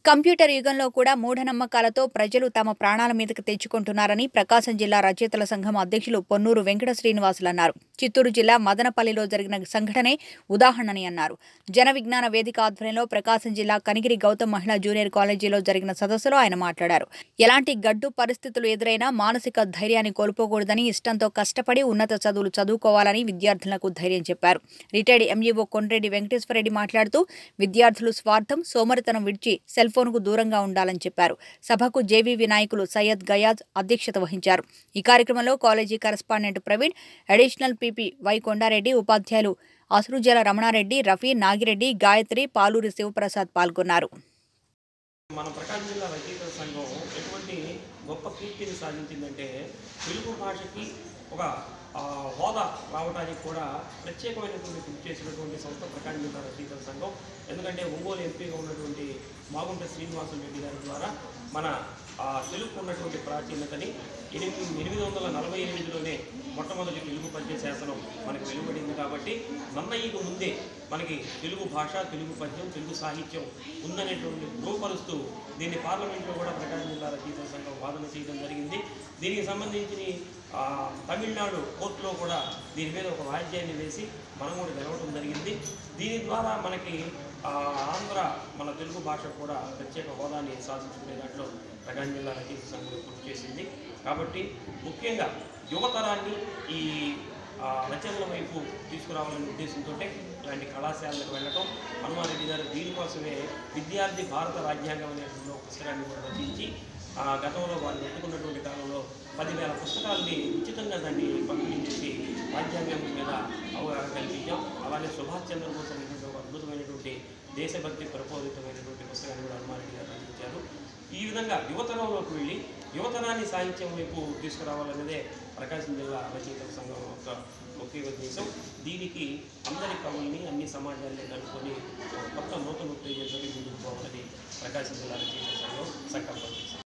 computer యుగంలో కూడా మూఢనమ్మకాలతో ప్రజలు తమ ప్రాణాల మీదకు తెచ్చుకుంటున్నారని ప్రకాశం జిల్లా రచయితల సంఘం అధ్యక్షులు పొన్నూరు వెంకట శ్రీనివాసులు అన్నారు చిత్తూరు జిల్లా మదనపల్లిలో జరిగిన సంఘటనే ఉదాహరణని అన్నారు జన విజ్ఞాన వేదిక ఆధ్వర్యంలో ప్రకాశం జిల్లా కనిగిరి గౌతమ్ మహిళా జూనియర్ కాలేజీలో జరిగిన సదస్సులో ఆయన మాట్లాడారు ఎలాంటి గడ్డు పరిస్థితులు ఎదురైనా మానసిక ధైర్యాన్ని కోల్పోకూడదని ఇష్టంతో కష్టపడి ఉన్నత చదువులు చదువుకోవాలని విద్యార్థులకు ధైర్యం చెప్పారు రిటైర్డ్ ఎంఈఓ కొండ్రెడ్డి వెంకటేశ్వరరెడ్డి మాట్లాడుతూ విద్యార్థులు స్వార్థం సోమరితనం విడిచి సెల్ ఫోన్కు దూరంగా ఉండాలని చెప్పారు సభకు జేవీవి నాయకులు సయ్యద్ గయాజ్ అధ్యక్షత వహించారు ఈ కార్యక్రమంలో college correspondent Praveen additional PP Y Kondareddy ఉపాధ్యాయులు అసురుజల రమణారెడ్డి రఫీ నాగిరెడ్డి గాయత్రి పాలూరి శివప్రసాద్ పాల్గొన్నారు మన ప్రకాశం జిల్లా రచయితల సంఘం ఎటువంటి గొప్ప కీర్తిని సాధించిందంటే తెలుగు భాషకి ఒక ఆ, హోదా రావడానికి కూడా ప్రత్యేకమైనటువంటి కృషి చేసినటువంటి సంస్థ ప్రకాశం జిల్లా రచయితల సంఘం ఎందుకంటే ఒంగోలు ఎంపీగా ఉన్నటువంటి మాగుంట శ్రీనివాసులు రెడ్డి గారి ద్వారా మన ఆ, తెలుగుకు ఉన్నటువంటి ప్రాచీనతని ఎనిమిది ఎనిమిది వందల నలభై ఎనిమిదిలోనే మొట్టమొదటి తెలుగు పద్య శాసనం మనకు వెలువడింది కాబట్టి నన్నయ్యకు ముందే మనకి తెలుగు భాష తెలుగు పద్యం తెలుగు సాహిత్యం ఉందనేటువంటి ధృవపరుస్తూ దీన్ని పార్లమెంట్లో కూడా ప్రకాశం జిల్లా రచయితల సంఘం వాదన చేయడం జరిగింది దీనికి సంబంధించి ఆ, తమిళనాడు కోర్టులో కూడా దీని మీద ఒక వాయిద్యాన్ని వేసి మనం కూడా గెలవడం జరిగింది దీని ద్వారా మనకి ఆ, ఆంధ్ర మన తెలుగు భాష కూడా ప్రత్యేక హోదాని సాధించుకునే దాంట్లో ప్రకాశం జిల్లా రచయిత సంఘం కృషి చేసింది కాబట్టి ముఖ్యంగా యువతరాన్ని ఈ ఆ, రచనల వైపు తీసుకురావాలనే ఉద్దేశంతో ఇలాంటి కళాశాలకు వెళ్ళటం హనుమారెడ్డి గారు దీనికోసమే విద్యార్థి భారత రాజ్యాంగం అనేటువంటి ఒక పుస్తకాన్ని కూడా రచించి ఆ గతంలో వాళ్ళు పెట్టుకున్నటువంటి కాలంలో పదివేల పుస్తకాలని ఉచితంగా దాన్ని పంపిణీ చేసి రాజ్యాంగం మీద అవగాహన కల్పించాం అలాగే సుభాష్ చంద్రబోస్ అనేటువంటి ఒక అద్భుతమైనటువంటి దేశభక్తి ప్రపోజితమైనటువంటి పుస్తకాన్ని కూడా హనుమారెడ్డి గారు రచించారు ఈ విధంగా యువతరంలోకి వెళ్ళి యువతరాన్ని సాహిత్యం వైపు తీసుకురావాలన్నదే ప్రకాశం జిల్లా రచయితల సంఘం యొక్క ముఖ్య ఉద్దేశం దీనికి అందరి కవుల్ని అన్ని సమాజాల్ని కలుపుకొని ఒక కొత్త నూతన ఉత్తేజంతో ముందుకు పోవాలని ప్రకాశం జిల్లా రచయితల సంఘం సంకల్పం చేసింది